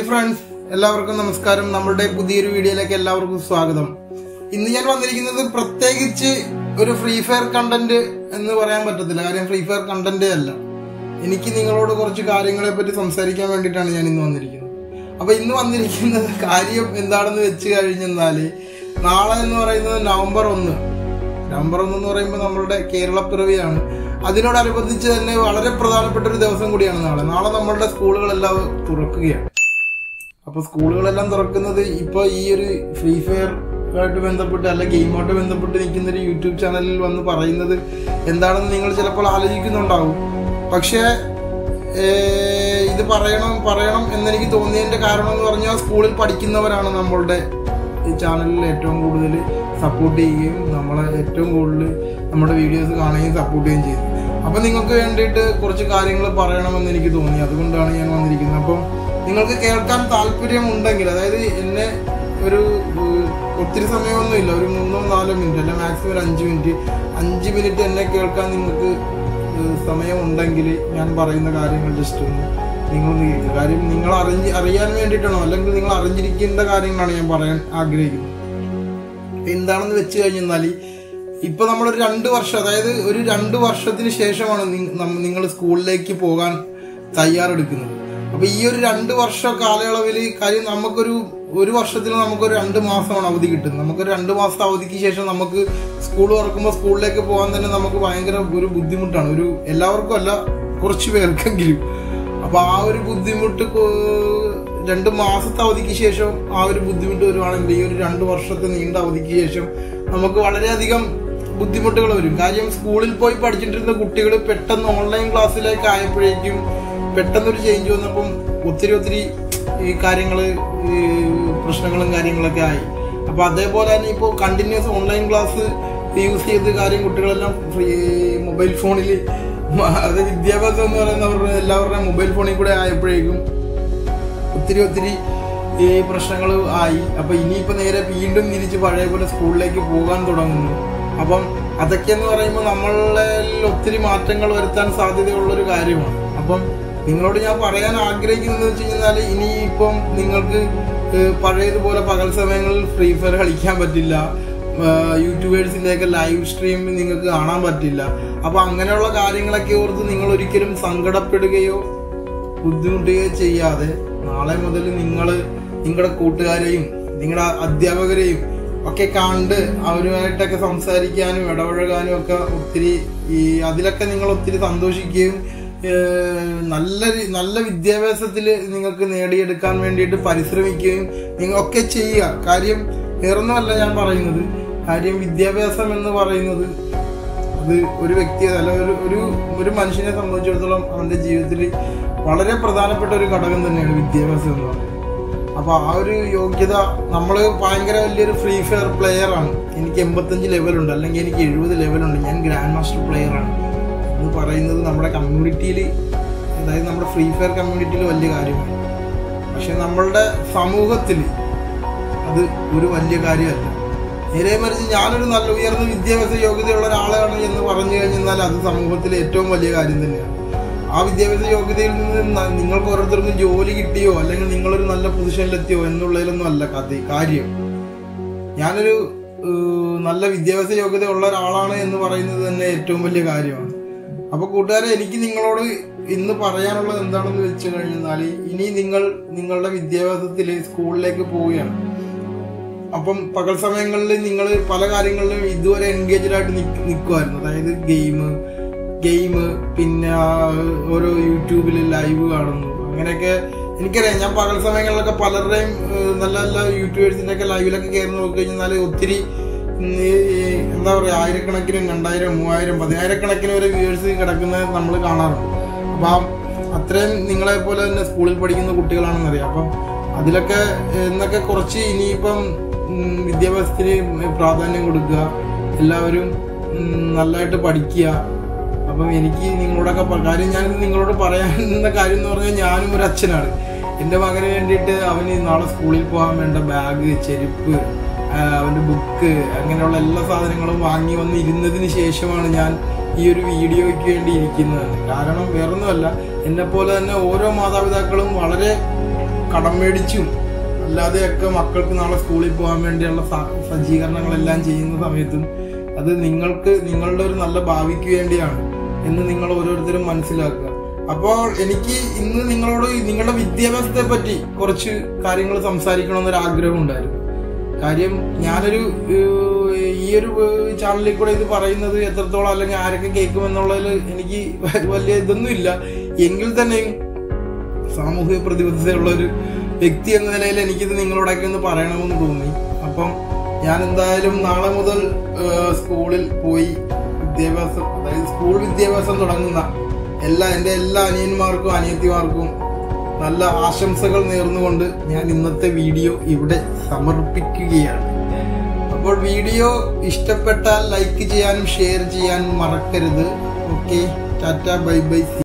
friends എല്ലാവർക്കും നമസ്കാരം നമ്മളുടെ പുതിയൊരു വീഡിയോയിലേക്ക് എല്ലാവർക്കും സ്വാഗതം ഇന്ന് ഞാൻ വന്നിരിക്കുന്നത് പ്രത്യേകിച്ച് ഒരു ഫ്രീ ഫയർ കണ്ടന്റ് എന്ന് പറയാൻ പറ്റത്തില്ല കാര്യം ഫ്രീ ഫയർ കണ്ടന്റ് അല്ല എനിക്ക് നിങ്ങളോട് കുറച്ച് കാര്യങ്ങളെ പറ്റി സംസാരിക്കാൻ വേണ്ടിയിട്ടാണ് ഞാൻ ഇന്ന് വന്നിരിക്കുന്നത് അപ്പൊ ഇന്ന് വന്നിരിക്കുന്നത് കാര്യം എന്താണെന്ന് വെച്ച് കഴിഞ്ഞെന്നാല് നാളെ എന്ന് പറയുന്നത് നവംബർ ഒന്ന് നവംബർ ഒന്ന് എന്ന് പറയുമ്പോൾ നമ്മളുടെ കേരള പിറവിയാണ് അതിനോടനുബന്ധിച്ച് തന്നെ വളരെ പ്രധാനപ്പെട്ട ഒരു ദിവസം കൂടിയാണ് നാളെ നാളെ നമ്മളുടെ സ്കൂളുകളെല്ലാം തുറക്കുകയാണ് അപ്പൊ സ്കൂളുകളെല്ലാം തുറക്കുന്നത് ഇപ്പൊ ഈ ഒരു ഫ്രീ ഫയർ ആയിട്ട് ബന്ധപ്പെട്ട് അല്ല ഗെയിമായിട്ട് ബന്ധപ്പെട്ട് നിൽക്കുന്ന ഒരു യൂട്യൂബ് ചാനലിൽ വന്ന് പറയുന്നത് എന്താണെന്ന് നിങ്ങൾ ചിലപ്പോൾ ആലോചിക്കുന്നുണ്ടാവും പക്ഷേ ഏർ, ഇത് പറയണം പറയണം എന്നെനിക്ക് തോന്നിയതിന്റെ കാരണം എന്ന് പറഞ്ഞാൽ സ്കൂളിൽ പഠിക്കുന്നവരാണ് നമ്മളുടെ ഈ ചാനലിൽ ഏറ്റവും കൂടുതൽ സപ്പോർട്ട് ചെയ്യുകയും നമ്മളെ ഏറ്റവും കൂടുതൽ നമ്മുടെ വീഡിയോസ് കാണുകയും സപ്പോർട്ട് ചെയ്യുകയും ചെയ്തു അപ്പം നിങ്ങൾക്ക് വേണ്ടിയിട്ട് കുറച്ച് കാര്യങ്ങൾ പറയണമെന്ന് എനിക്ക് തോന്നി അതുകൊണ്ടാണ് ഞാൻ വന്നിരിക്കുന്നത് അപ്പം നിങ്ങൾക്ക് കേൾക്കാൻ താല്പര്യമുണ്ടെങ്കിൽ അതായത് എന്നെ ഒരു ഏഹ്, ഒത്തിരി സമയമൊന്നുമില്ല ഒരു മൂന്നോ നാലോ മിനിറ്റ് അല്ല മാക്സിമം ഒരു അഞ്ച് മിനിറ്റ് അഞ്ച് മിനിറ്റ് എന്നെ കേൾക്കാൻ നിങ്ങൾക്ക് ഏഹ്, സമയമുണ്ടെങ്കിൽ ഞാൻ പറയുന്ന കാര്യങ്ങൾ ജസ്റ്റ് ഒന്ന് നിങ്ങളൊന്ന് കേൾക്കുക കാര്യം നിങ്ങൾ അറിഞ്ഞ് അറിയാൻ വേണ്ടിയിട്ടാണോ അല്ലെങ്കിൽ നിങ്ങൾ അറിഞ്ഞിരിക്കേണ്ട കാര്യങ്ങളാണ് ഞാൻ പറയാൻ ആഗ്രഹിക്കുന്നത് എന്താണെന്ന് വെച്ച് കഴിഞ്ഞാൽ ഇപ്പൊ നമ്മളൊരു രണ്ട് വർഷം അതായത് ഒരു രണ്ട് വർഷത്തിന് ശേഷമാണ് നിങ്ങൾ സ്കൂളിലേക്ക് പോകാൻ തയ്യാറെടുക്കുന്നത് അപ്പൊ ഈ ഒരു രണ്ട് വർഷ കാലയളവിൽ കാര്യം നമുക്കൊരു ഒരു വർഷത്തിൽ നമുക്കൊരു രണ്ട് മാസമാണ് അവധി കിട്ടുന്നത് നമുക്കൊരു രണ്ട് മാസത്തെ അവധിക്ക് ശേഷം നമുക്ക് സ്കൂൾ തുറക്കുമ്പോൾ സ്കൂളിലേക്ക് പോകാൻ തന്നെ നമുക്ക് ഭയങ്കര ഒരു ബുദ്ധിമുട്ടാണ് ഒരു എല്ലാവർക്കും അല്ല കുറച്ച് പേർക്കെങ്കിലും അപ്പൊ ആ ഒരു ബുദ്ധിമുട്ട് കൊ- രണ്ട് മാസത്തെ അവധിക്ക് ശേഷം ആ ഒരു ബുദ്ധിമുട്ട് വരുവാണെങ്കിൽ ഈ ഒരു രണ്ട് വർഷത്തെ നീണ്ട അവധിക്ക് ശേഷം നമുക്ക് വളരെയധികം ബുദ്ധിമുട്ടുകൾ വരും കാര്യം സ്കൂളിൽ പോയി പഠിച്ചിട്ടിരുന്ന കുട്ടികൾ പെട്ടെന്ന് ഓൺലൈൻ ക്ലാസ്സിലേക്ക് ആയപ്പോഴേക്കും പെട്ടെന്നൊരു ചേഞ്ച് വന്നപ്പം ഒത്തിരി ഒത്തിരി ഈ കാര്യങ്ങൾ പ്രശ്നങ്ങളും കാര്യങ്ങളൊക്കെ ആയി അപ്പൊ അതേപോലെ തന്നെ ഇപ്പോൾ കണ്ടിന്യൂസ് ഓൺലൈൻ ക്ലാസ് യൂസ് ചെയ്ത് കാര്യം കുട്ടികളെല്ലാം ഫ്രീ മൊബൈൽ ഫോണിൽ അത് വിദ്യാഭ്യാസം എന്ന് പറയുന്നവരുടെ എല്ലാവരുടെയും മൊബൈൽ ഫോണിൽ കൂടെ ആയപ്പോഴേക്കും ഒത്തിരി ഒത്തിരി ഈ പ്രശ്നങ്ങൾ ആയി അപ്പൊ ഇനിയിപ്പോ നേരെ വീണ്ടും തിരിച്ച് പഴയ പോലെ സ്കൂളിലേക്ക് പോകാൻ തുടങ്ങുന്നു അപ്പം അതൊക്കെ എന്ന് പറയുമ്പോൾ നമ്മളിൽ ഒത്തിരി മാറ്റങ്ങൾ വരുത്താൻ സാധ്യതയുള്ള ഒരു കാര്യമാണ് അപ്പം നിങ്ങളോട് ഞാൻ പറയാൻ ആഗ്രഹിക്കുന്നത് വെച്ച് കഴിഞ്ഞാൽ ഇനിയിപ്പം നിങ്ങൾക്ക് ഏഹ്, പഴയതുപോലെ പകൽ സമയങ്ങളിൽ ഫ്രീ ഫയർ കളിക്കാൻ പറ്റില്ല യൂട്യൂബേഴ്സിന്റെ ഒക്കെ ലൈവ് സ്ട്രീം നിങ്ങൾക്ക് കാണാൻ പറ്റില്ല അപ്പൊ അങ്ങനെയുള്ള കാര്യങ്ങളൊക്കെ ഓർത്ത് നിങ്ങൾ ഒരിക്കലും സങ്കടപ്പെടുകയോ ബുദ്ധിമുട്ടുകയോ ചെയ്യാതെ നാളെ മുതൽ നിങ്ങൾ നിങ്ങളുടെ കൂട്ടുകാരെയും നിങ്ങളുടെ അധ്യാപകരെയും ഒക്കെ കണ്ട് അവരുമായിട്ടൊക്കെ സംസാരിക്കാനും ഇടപഴകാനും ഒക്കെ ഒത്തിരി ഈ അതിലൊക്കെ നിങ്ങൾ ഒത്തിരി സന്തോഷിക്കുകയും ഏഹ്, നല്ല രീ- നല്ല വിദ്യാഭ്യാസത്തിൽ നിങ്ങൾക്ക് നേടിയെടുക്കാൻ വേണ്ടിയിട്ട് പരിശ്രമിക്കുകയും നിങ്ങളൊക്കെ ചെയ്യുക കാര്യം വേറൊന്നുമല്ല ഞാൻ പറയുന്നത് കാര്യം വിദ്യാഭ്യാസം എന്ന് പറയുന്നത് അത് ഒരു വ്യക്തിയെ അല്ല ഒരു ഒരു ഒരു മനുഷ്യനെ സംബന്ധിച്ചിടത്തോളം അവന്റെ ജീവിതത്തിൽ വളരെ പ്രധാനപ്പെട്ട ഒരു ഘടകം തന്നെയാണ് വിദ്യാഭ്യാസം എന്ന് പറയുന്നത് അപ്പൊ ആ ഒരു യോഗ്യത നമ്മൾ ഭയങ്കര വലിയൊരു ഫ്രീ ഫയർ പ്ലെയർ ആണ് എനിക്ക് എൺപത്തഞ്ച് ലെവലുണ്ട് അല്ലെങ്കിൽ എനിക്ക് എഴുപത് ലെവലുണ്ട് ഞാൻ ഗ്രാൻഡ് മാസ്റ്റർ പ്ലെയർ ആണ് എന്ന് പറയുന്നത് നമ്മുടെ കമ്മ്യൂണിറ്റിയിൽ അതായത് നമ്മുടെ ഫ്രീ ഫയർ കമ്മ്യൂണിറ്റിയിൽ വലിയ കാര്യമാണ് പക്ഷെ നമ്മളുടെ സമൂഹത്തിൽ അത് ഒരു വലിയ കാര്യമല്ല നേരെ മറിച്ച് ഞാനൊരു നല്ല ഉയർന്ന വിദ്യാഭ്യാസ യോഗ്യതയുള്ള ഒരാളാണ് എന്ന് പറഞ്ഞു കഴിഞ്ഞാൽ അത് സമൂഹത്തിലെ ഏറ്റവും വലിയ കാര്യം തന്നെയാണ് ആ വിദ്യാഭ്യാസ യോഗ്യതയിൽ നിന്ന് ന- നിങ്ങൾക്ക് ഓരോരുത്തർക്കും ജോലി കിട്ടിയോ അല്ലെങ്കിൽ നിങ്ങളൊരു നല്ല പൊസിഷനിലെത്തിയോ എന്നുള്ളതിലൊന്നും അല്ല കഥ കാര്യം ഞാനൊരു ഏഹ്, നല്ല വിദ്യാഭ്യാസ യോഗ്യത ഉള്ള ഒരാളാണ് എന്ന് പറയുന്നത് തന്നെ ഏറ്റവും വലിയ കാര്യമാണ് അപ്പൊ കൂട്ടുകാരെ എനിക്ക് നിങ്ങളോട് ഇന്ന് പറയാനുള്ളത് എന്താണെന്ന് വെച്ച് കഴിഞ്ഞാൽ ഇനി നിങ്ങൾ നിങ്ങളുടെ വിദ്യാഭ്യാസത്തിൽ സ്കൂളിലേക്ക് പോവുകയാണ് അപ്പം പകൽ സമയങ്ങളിൽ നിങ്ങൾ പല കാര്യങ്ങളിലും ഇതുവരെ എൻഗേജ്ഡ് ആയിട്ട് നിൽക്കുമായിരുന്നു അതായത് ഗെയിം ഗെയിം പിന്നെ ആ, ഓരോ യൂട്യൂബിൽ ലൈവ് കാണുന്നു അങ്ങനെയൊക്കെ എനിക്കറിയാം ഞാൻ പകൽ സമയങ്ങളിലൊക്കെ പലരുടെയും ഏഹ്, നല്ല നല്ല യൂട്യൂബേഴ്സിന്റെ ഒക്കെ ലൈവിലൊക്കെ കയറി നോക്കി കഴിഞ്ഞാൽ ഒത്തിരി ഉം, ഈ ഈ എന്താ പറയുക ആയിരക്കണക്കിന് രണ്ടായിരം മൂവായിരം പതിനായിരക്കണക്കിന് വരെ വ്യൂവേഴ്സ് കിടക്കുന്നത് നമ്മൾ കാണാറുണ്ട് അപ്പം ആ അത്രയും നിങ്ങളെ പോലെ തന്നെ സ്കൂളിൽ പഠിക്കുന്ന കുട്ടികളാണെന്നറിയാം അപ്പം അതിലൊക്കെ എന്നൊക്കെ കുറച്ച് ഇനിയിപ്പം ഉം, വിദ്യാഭ്യാസത്തിന് പ്രാധാന്യം കൊടുക്കുക എല്ലാവരും ഉം, നല്ലതായിട്ട് പഠിക്കുക അപ്പം എനിക്ക് നിങ്ങളോടൊക്കെ പ- കാര്യം ഞാൻ നിങ്ങളോട് പറയാനുള്ള കാര്യം എന്ന് പറഞ്ഞാൽ ഞാനും ഒരു അച്ഛനാണ് എൻ്റെ മകന് വേണ്ടിയിട്ട് അവന് നാളെ സ്കൂളിൽ പോകാൻ വേണ്ട ബാഗ് ചെരുപ്പ് ആ, അവൻ്റെ ബുക്ക് അങ്ങനെയുള്ള എല്ലാ സാധനങ്ങളും വാങ്ങി വന്ന് ഇരുന്നതിന് ശേഷമാണ് ഞാൻ ഈ ഒരു വീഡിയോയ്ക്ക് വേണ്ടി ഇരിക്കുന്നത് കാരണം വേറൊന്നുമല്ല എന്നെ പോലെ തന്നെ ഓരോ മാതാപിതാക്കളും വളരെ കടം മേടിച്ചും അല്ലാതെയൊക്കെ മക്കൾക്ക് നാളെ സ്കൂളിൽ പോകാൻ വേണ്ടിയുള്ള സ- സജ്ജീകരണങ്ങളെല്ലാം ചെയ്യുന്ന സമയത്തും അത് നിങ്ങൾക്ക് നിങ്ങളുടെ ഒരു നല്ല ഭാവിക്ക് വേണ്ടിയാണ് എന്ന് നിങ്ങൾ ഓരോരുത്തരും മനസ്സിലാക്കുക അപ്പോൾ എനിക്ക് ഇന്ന് നിങ്ങളോട് നിങ്ങളുടെ വിദ്യാഭ്യാസത്തെ പറ്റി കുറച്ച് കാര്യങ്ങൾ സംസാരിക്കണമെന്നൊരു ആഗ്രഹം ഉണ്ടായിരുന്നു കാര്യം ഞാനൊരു ഏഹ്, ഈ ഒരു ഏഹ്, ചാനലിൽ കൂടെ ഇത് പറയുന്നത് എത്രത്തോളം അല്ലെങ്കിൽ ആരൊക്കെ കേൾക്കുമെന്നുള്ളതിൽ എനിക്ക് വലിയ ഇതൊന്നും ഇല്ല എങ്കിൽ തന്നെയും സാമൂഹിക പ്രതിബദ്ധതയുള്ള ഒരു വ്യക്തി എന്ന നിലയിൽ എനിക്കിത് നിങ്ങളോടൊക്കെ ഒന്ന് പറയണമെന്ന് തോന്നി അപ്പം ഞാൻ എന്തായാലും നാളെ മുതൽ ഏഹ്, സ്കൂളിൽ പോയി വിദ്യാഭ്യാസം അതായത് സ്കൂൾ വിദ്യാഭ്യാസം തുടങ്ങുന്ന എല്ലാ എൻ്റെ എല്ലാ അനിയന്മാർക്കും അനിയത്തിമാർക്കും നല്ല ആശംസകൾ നേർന്നുകൊണ്ട് ഞാൻ ഇന്നത്തെ വീഡിയോ ഇവിടെ സമർപ്പിക്കുകയാണ് അപ്പോൾ വീഡിയോ ഇഷ്ടപ്പെട്ടാൽ ലൈക്ക് ചെയ്യാനും ഷെയർ ചെയ്യാനും മറക്കരുത് ഓക്കെ ടാറ്റ ബൈ ബൈ